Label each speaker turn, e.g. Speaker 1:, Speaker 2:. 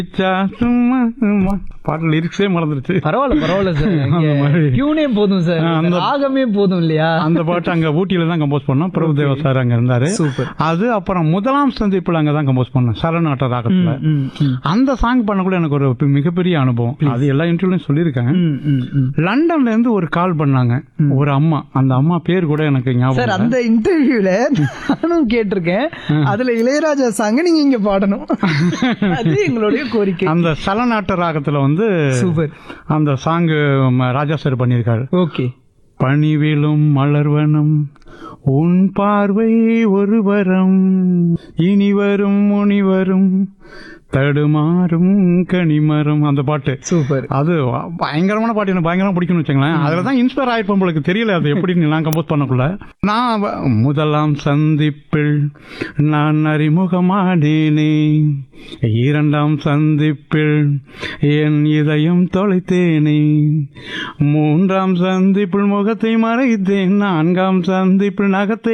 Speaker 1: பாட்டு லிரிக்ஸே மறந்துருச்சு
Speaker 2: பரவாயில்ல பரவாயில்ல சார்
Speaker 1: அந்த மாதிரி.
Speaker 2: டியூனே போதும் சார்
Speaker 1: ஆ, அந்த-
Speaker 2: ராகமே போதும் இல்லையா
Speaker 1: அந்த பாட்டு அங்க ஊட்டியில தான் கம்போஸ் பண்ணோம் பிரபுதேவா சார் அங்க இருந்தாரு
Speaker 2: சூப்பர்
Speaker 1: அது அப்புறம் முதலாம் சந்திப்புல அங்க தான் கம்போஸ் பண்ணோம் சரணாட்ட ராகத்துல
Speaker 2: ம், ம்,
Speaker 1: அந்த சாங் பண்ணக்குள்ள எனக்கு ஒரு பி- மிகப்பெரிய அனுபவம் அது எல்லா இன்டர்வியூலையும் சொல்லியிருக்கேன்
Speaker 2: ம், ம், ம்.
Speaker 1: லண்டன்ல இருந்து ஒரு கால் பண்ணாங்க ஒரு அம்மா அந்த அம்மா பேர் கூட எனக்கு ஞாபகம்
Speaker 2: சார்
Speaker 1: இல்ல.
Speaker 2: அந்த இன்டர்வியூல நானும் கேட்டிருக்கேன் அதுல இளையராஜா சாங்க நீங்க இங்க பாடணும் அது எங்களுடைய கோரிக்கை
Speaker 1: அந்த சலநாட்ட ராகத்துல வந்து
Speaker 2: சூப்பர்
Speaker 1: அந்த சாங்கு ராஜா சார் பண்ணியிருக்காரு
Speaker 2: ஓகே
Speaker 1: பணிவிலும் மலர்வனம் உன் பார்வை ஒரு வரம் இனிவரும் முனிவரும் தடுமாறும் கனிமரம் அந்த பாட்டு
Speaker 2: சூப்பர்
Speaker 1: அது பயங்கரமான பாட்டு எனக்கு பயங்கரமா பிடிக்கும்னு வச்சுங்களேன் அதுல தான் இன்ஸ்பயர் ஆயிருப்போம் உங்களுக்கு தெரியல அது எப்படி நான் கம்போஸ் பண்ணக்குள்ள நான் வ- முதலாம் சந்திப்பில் நான் அறிமுகமானேனே இரண்டாம் சந்திப்பில் என் இதயம் தொலைத்தேனே மூன்றாம் சந்திப்பில் முகத்தை மறைத்தேன் நான்காம் சந்திப்பில் நகத்தை